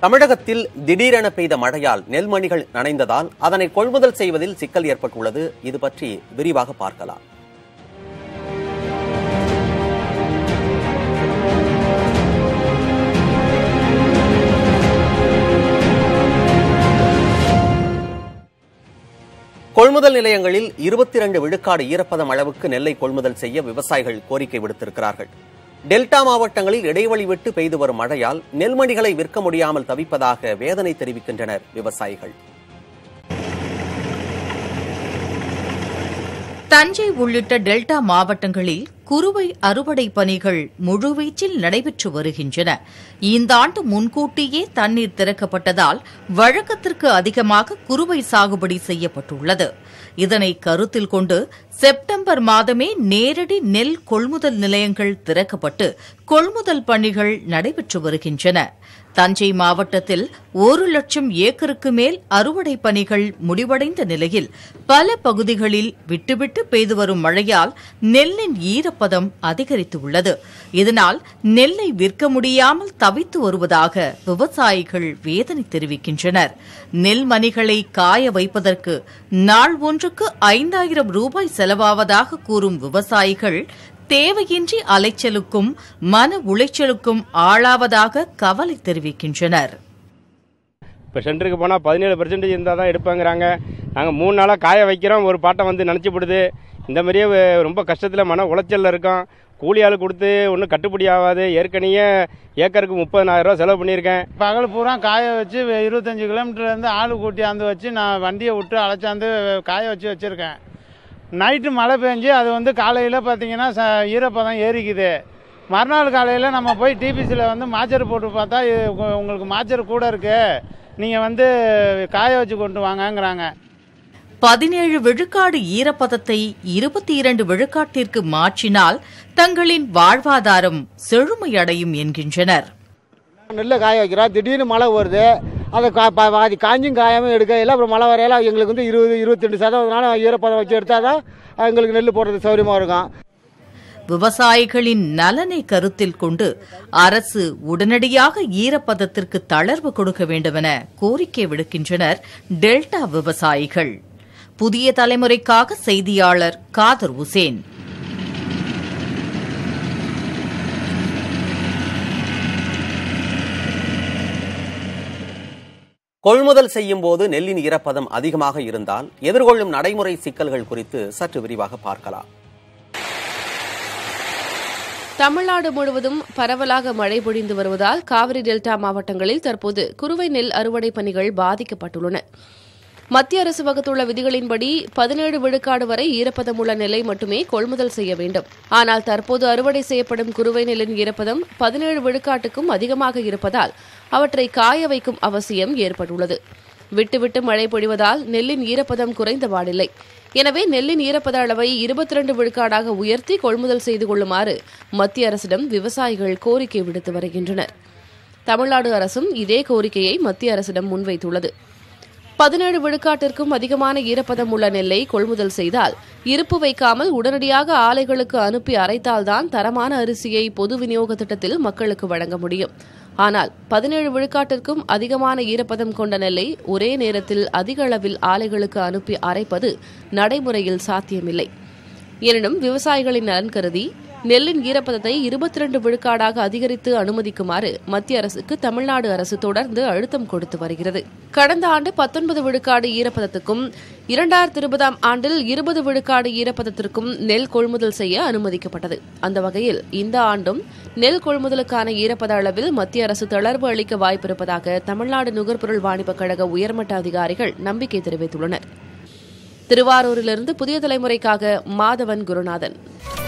தமிழகத்தில் திடீரென பெய்த மழையால் நெல்மணிகள் நனைந்ததால் அதனை கொள்முதல் செய்வதில் சிக்கல் ஏற்பட்டுள்ளது இது பற்றி விரிவாக பார்க்கலாம் கொள்முதல் நிலையங்களில் இருபத்தி இரண்டு விழுக்காடு ஈரப்பதம் அளவுக்கு நெல்லை கொள்முதல் செய்ய விவசாயிகள் கோரிக்கை விடுத்திருக்கிறார்கள் டெல்டா மாவட்டங்களில் இடைவெளி விட்டு பெய்து வரும் மழையால் நெல்மணிகளை விற்க முடியாமல் தவிப்பதாக வேதனை தெரிவிக்கின்றனர் விவசாயிகள் தஞ்சை உள்ளிட்ட டெல்டா மாவட்டங்களில் குறுவை அறுவடை பணிகள் முழுவீச்சில் நடைபெற்று வருகின்றன இந்த ஆண்டு முன்கூட்டியே தண்ணீர் திறக்கப்பட்டதால் வழக்கத்திற்கு அதிகமாக குறுவை சாகுபடி செய்யப்பட்டுள்ளது இதனை கருத்தில் கொண்டு செப்டம்பர் மாதமே நேரடி நெல் கொள்முதல் நிலையங்கள் திறக்கப்பட்டு கொள்முதல் பணிகள் நடைபெற்று வருகின்றன தஞ்சை மாவட்டத்தில் ஒரு லட்சம் ஏக்கருக்கு மேல் அறுவடை பணிகள் முடிவடைந்த நிலையில் பல பகுதிகளில் விட்டுவிட்டு பெய்து வரும் மழையால் நெல்லின் ஈரப்பதம் அதிகரித்துள்ளது இதனால் நெல்லை விற்க முடியாமல் தவித்து வருவதாக விவசாயிகள் வேதனை தெரிவிக்கின்றனர் நெல் மணிகளை காய வைப்பதற்கு நாள் ஒன்றுக்கு ஐந்தாயிரம் ரூபாய் செலவாவதாக கூறும் விவசாயிகள் தேவையின்றி அலைச்சலுக்கும் மன உளைச்சலுக்கும் ஆளாவதாக கவலை தெரிவிக்கின்றனர் இப்போ சென்டருக்கு போனால் பதினேழு பர்சன்டேஜ் இருந்தால் தான் எடுப்பாங்கிறாங்க நாங்கள் மூணு நாளாக காய வைக்கிறோம் ஒரு பாட்டை வந்து நினச்சிப்படுது இந்த மாதிரியே வ- ரொம்ப கஷ்டத்தில் மன உளைச்சலில் இருக்கோம் கூலி ஆள் கொடுத்து ஒன்றும் கட்டுப்படி ஆகாது ஏற்கனவே ஏக்கருக்கு முப்பதனாயிரம் ரூபா செலவு பண்ணியிருக்கேன் பகல் பூரா காய வச்சு வெ- இருபத்தஞ்சு கிலோமீட்டர்லேருந்து ஆள் கூட்டியாந்து வச்சு நான் வண்டியை விட்டு அழைச்சாந்து காய வச்சு வச்சுருக்கேன் நைட்டு மழை பெஞ்சு அது வந்து காலையில் பார்த்தீங்கன்னா ச ஈரப்பதம் ஏறிக்குது மறுநாள் காலையில் நம்ம போய் டிபிசியில் வந்து மாச்சர் போட்டு பார்த்தா இது உங்க- உங்களுக்கு மாச்சர் கூட இருக்கு நீங்கள் வந்து காய வச்சு கொண்டு வாங்கங்கிறாங்க பதினேழு விழுக்காடு ஈரப்பதத்தை இருபத்தி இரண்டு விழுக்காட்டிற்கு மாற்றினால் தங்களின் வாழ்வாதாரம் செழுமையடையும் என்கின்றனர் நெல்லை காய வைக்கிறோம் திடீர்னு மழை வருது அதை கா பா- பாதி காஞ்சும் காயாமல் எடுக்கையில் அப்புறம் மழை வரையில எங்களுக்கு வந்து இருபது இருபத்தெண்டு சதவீதம் ஈரப்பதம் வச்சு எடுத்தால் தான் எங்களுக்கு நெல் போடுறது சௌகரியமாக இருக்கும் விவசாயிகளின் நலனை கருத்தில் கொண்டு அரசு உடனடியாக ஈரப்பதத்திற்கு தளர்வு கொடுக்க வேண்டுமென கோரிக்கை விடுக்கின்றனர் டெல்டா விவசாயிகள் புதிய தலைமுறைக்காக செய்தியாளர் காதர் உசேன் கொள்முதல் செய்யும் போது நெல்லின் ஈரப்பதம் அதிகமாக இருந்தால் எதிர்கொள்ளும் நடைமுறை சிக்கல்கள் குறித்து சற்று விரிவாக பார்க்கலாம் தமிழ்நாடு முழுவதும் பரவலாக மழை பொழிந்து வருவதால் காவிரி டெல்டா மாவட்டங்களில் தற்போது குறுவை நெல் அறுவடை பணிகள் பாதிக்கப்பட்டுள்ளன மத்திய அரசு வகுத்துள்ள விதிகளின்படி பதினேழு விழுக்காடு வரை ஈரப்பதம் உள்ள நெல்லை மட்டுமே கொள்முதல் செய்ய வேண்டும் ஆனால் தற்போது அறுவடை செய்யப்படும் குறுவை நெல்லின் ஈரப்பதம் பதினேழு விழுக்காட்டுக்கும் அதிகமாக இருப்பதால் அவற்றை காய வைக்கும் அவசியம் ஏற்பட்டுள்ளது விட்டுவிட்டு மழை பொழிவதால் நெல்லின் ஈரப்பதம் குறைந்தபாடில்லை எனவே நெல்லின் ஈரப்பத அளவை இருபத்தி இரண்டு விழுக்காடாக உயர்த்தி கொள்முதல் செய்து கொள்ளுமாறு மத்திய அரசிடம் விவசாயிகள் கோரிக்கை விடுத்து வருகின்றனர் தமிழ்நாடு அரசும் இதே கோரிக்கையை மத்திய அரசிடம் முன்வைத்துள்ளது பதினேழு விழுக்காட்டிற்கும் அதிகமான ஈரப்பதம் உள்ள நெல்லை கொள்முதல் செய்தால் இருப்பு வைக்காமல் உடனடியாக ஆலைகளுக்கு அனுப்பி அரைத்தால்தான் தரமான அரிசியை பொது விநியோக திட்டத்தில் மக்களுக்கு வழங்க முடியும் ஆனால் பதினேழு விழுக்காட்டிற்கும் அதிகமான ஈரப்பதம் கொண்ட நெல்லை ஒரே நேரத்தில் அதிக அளவில் ஆலைகளுக்கு அனுப்பி அரைப்பது நடைமுறையில் சாத்தியமில்லை எனினும் விவசாயிகளின் நலன் கருதி நெல்லின் ஈரப்பதத்தை இருபத்தி ரெண்டு விழுக்காடாக அதிகரித்து அனுமதிக்குமாறு மத்திய அரசுக்கு தமிழ்நாடு அரசு தொடர்ந்து அழுத்தம் கொடுத்து வருகிறது கடந்த ஆண்டு பத்தொன்பது விழுக்காடு ஈரப்பதத்துக்கும் இரண்டாயிரத்தி இருபதாம் ஆண்டில் இருபது விழுக்காடு ஈரப்பதத்திற்கும் நெல் கொள்முதல் செய்ய அனுமதிக்கப்பட்டது அந்த வகையில் இந்த ஆண்டும் நெல் கொள்முதலுக்கான ஈரப்பத அளவில் மத்திய அரசு தளர்வு அளிக்க வாய்ப்பிருப்பதாக தமிழ்நாடு நுகர்பொருள் வாணிபக் கழக உயர்மட்ட அதிகாரிகள் நம்பிக்கை தெரிவித்துள்ளனர் திருவாரூரிலிருந்து புதிய தலைமுறைக்காக மாதவன் குருநாதன்